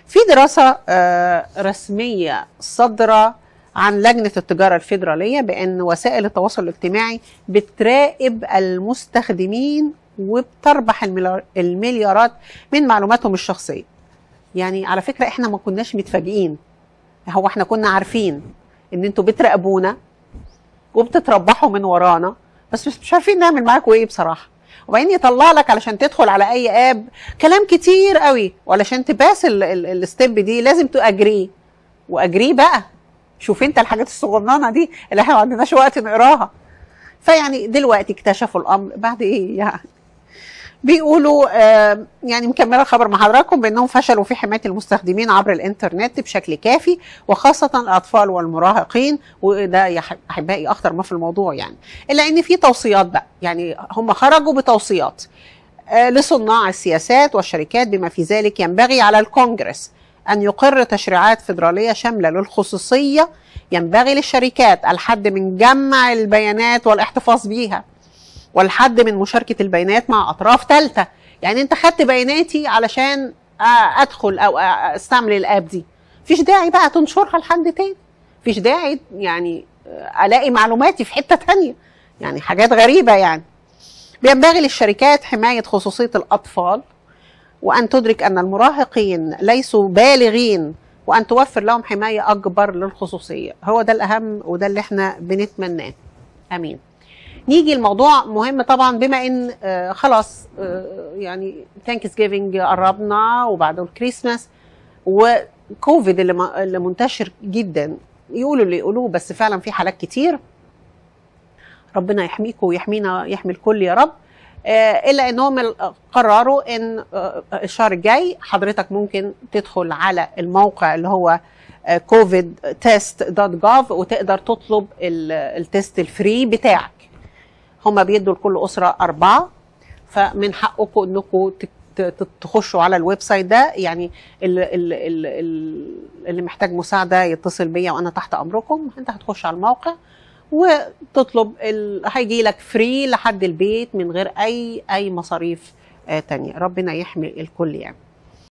في دراسه آه، رسميه صادره عن لجنه التجاره الفيدراليه بان وسائل التواصل الاجتماعي بتراقب المستخدمين وبتربح المليار- المليارات من معلوماتهم الشخصيه يعني على فكره احنا ما كناش متفاجئين هو احنا كنا عارفين ان انتوا بتراقبونا وبتتربحوا من ورانا بس مش مش عارفين نعمل معاكم ايه بصراحه وبعدين يطلع لك علشان تدخل على اي اب كلام كتير قوي وعلشان تباس ال- ال- الستيب دي لازم تاجري واجري بقى شوف انت الحاجات الصغننه دي اللي احنا ما عندناش وقت نقراها فيعني دلوقتي اكتشفوا الامر بعد ايه يعني بيقولوا آه يعني مكمله الخبر مع حضراتكم بانهم فشلوا في حمايه المستخدمين عبر الانترنت بشكل كافي وخاصه الاطفال والمراهقين وده يا ح- احبائي اخطر ما في الموضوع يعني الا ان في توصيات بقى يعني هم خرجوا بتوصيات آه لصناع السياسات والشركات بما في ذلك ينبغي على الكونجرس ان يقر تشريعات فيدراليه شامله للخصوصيه ينبغي للشركات الحد من جمع البيانات والاحتفاظ بيها والحد من مشاركه البيانات مع اطراف ثالثه يعني انت خدت بياناتي علشان آه، ادخل او آه، استعمل الاب دي مفيش داعي بقى تنشرها لحد تاني مفيش داعي يعني آه، الاقي معلوماتي في حته تانية يعني حاجات غريبه يعني بينبغي للشركات حمايه خصوصيه الاطفال وان تدرك ان المراهقين ليسوا بالغين وان توفر لهم حمايه اكبر للخصوصيه هو ده الاهم وده اللي احنا بنتمناه امين نيجي الموضوع مهم طبعا بما ان آه خلاص آه يعني ثانكس جيفنج قربنا وبعده الكريسماس وكوفيد اللي, م- اللي منتشر جدا يقولوا اللي يقولوه بس فعلا في حالات كتير ربنا يحميكم ويحمينا يحمي الكل يا رب آه، الا انهم ال- قرروا ان آه، الشهر الجاي حضرتك ممكن تدخل على الموقع اللي هو كوفيد تيست دوت جوف وتقدر تطلب ال- التيست الفري بتاعك هما بيدوا لكل اسره اربعه فمن حقكم انكم ت- ت- تخشوا على الويب سايت ده يعني اللي, اللي, اللي, اللي محتاج مساعده يتصل بيا وانا تحت امركم انت هتخش على الموقع وتطلب ال... هيجي لك فري لحد البيت من غير اي اي مصاريف آه تانية ربنا يحمي الكل يعني